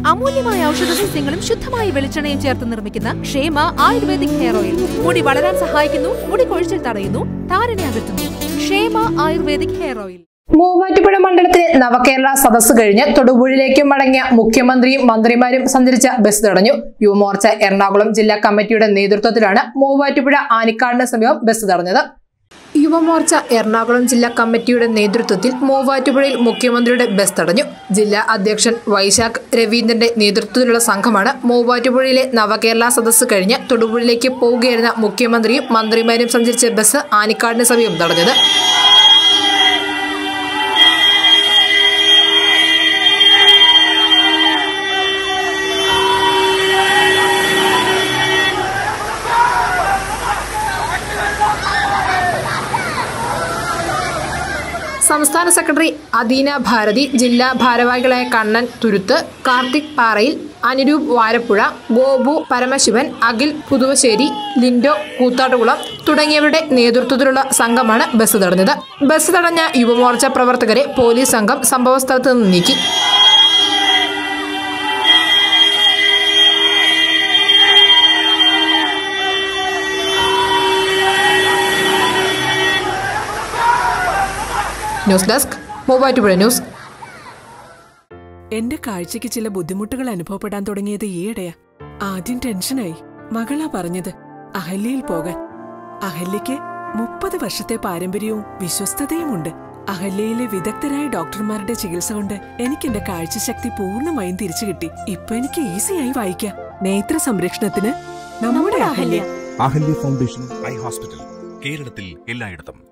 അമൂല്യമായ ഔഷധ സസ്യങ്ങളും ശുദ്ധമായ വെളിച്ചെണ്ണയും ചേർത്ത് നിർമ്മിക്കുന്ന ക്ഷേമ ആയുർവേദിക് ഹെയർ ഓയിൽ മുടി വളരാൻ സഹായിക്കുന്നു മുടി കൊഴിച്ചിൽ തടയുന്നു താരനെ അകറ്റുന്നു ക്ഷേമ ആയുർവേദിക് ഹെയർ ഓയിൽ മൂവാറ്റുപുഴ മണ്ഡലത്തിലെ നവകേരള സദസ്സ് കഴിഞ്ഞ് തൊടുപുഴയിലേക്ക് മടങ്ങിയ മുഖ്യമന്ത്രിയും മന്ത്രിമാരും സഞ്ചരിച്ച ബസ് തടഞ്ഞു യുവമോർച്ച എറണാകുളം ജില്ലാ കമ്മിറ്റിയുടെ നേതൃത്വത്തിലാണ് മൂവാറ്റുപുഴ ആനിക്കാടിന് സമീപം ബസ് തടഞ്ഞത് യുവമോർച്ച എറണാകുളം ജില്ലാ കമ്മിറ്റിയുടെ നേതൃത്വത്തിൽ മൂവാറ്റുപുഴയിൽ മുഖ്യമന്ത്രിയുടെ ബസ് തടഞ്ഞു ജില്ലാ അധ്യക്ഷൻ വൈശാഖ് രവീന്ദ്രന്റെ നേതൃത്വത്തിലുള്ള സംഘമാണ് മൂവാറ്റുപുഴയിലെ നവകേരള സദസ്സ് കഴിഞ്ഞ് തൊടുപുഴയിലേക്ക് പോവുകയായിരുന്ന മുഖ്യമന്ത്രിയും മന്ത്രിമാരും സഞ്ചരിച്ച ബസ് ആനിക്കാടിന് സമീപം തടഞ്ഞത് സംസ്ഥാന സെക്രട്ടറി അദീന ഭാരതി ജില്ലാ ഭാരവാഹികളായ കണ്ണൻ തുരുത്ത് കാർത്തിക് പാറയിൽ അനുരൂപ് വാരപ്പുഴ ഗോപു പരമശിവൻ അഖിൽ പുതുവശ്ശേരി ലിൻഡോ കൂത്താട്ടുകുളം തുടങ്ങിയവരുടെ നേതൃത്വത്തിലുള്ള സംഘമാണ് ബസ് തടഞ്ഞത് ബസ് തടഞ്ഞ യുവമോർച്ച പ്രവർത്തകരെ പോലീസ് സംഘം സംഭവസ്ഥലത്ത് നിന്ന് നീക്കി ന്യൂസ് ഡെസ്ക് മൂവാറ്റുപുഴ ന്യൂസ് എന്റെ കാഴ്ചയ്ക്ക് ചില ബുദ്ധിമുട്ടുകൾ അനുഭവപ്പെടാൻ തുടങ്ങിയത് ഈയിടെയാ ആദ്യം ടെൻഷനായി മകളാ പറഞ്ഞത് അഹല്യയിൽ പോകാൻ അഹല്യയ്ക്ക് മുപ്പത് വർഷത്തെ പാരമ്പര്യവും വിശ്വസ്തതയുമുണ്ട് അഹല്യയിലെ വിദഗ്ധരായ ഡോക്ടർമാരുടെ ചികിത്സ കൊണ്ട് എനിക്ക് എന്റെ കാഴ്ചശക്തി പൂർണ്ണമായും തിരിച്ചു കിട്ടി ഇപ്പൊ എനിക്ക് ഈസിയായി വായിക്കാം നേത്ര സംരക്ഷണത്തിന് നമ്മുടെ Ahalya Ahalya foundation eye hospital കേരളത്തിൽ എല്ലായിടത്തും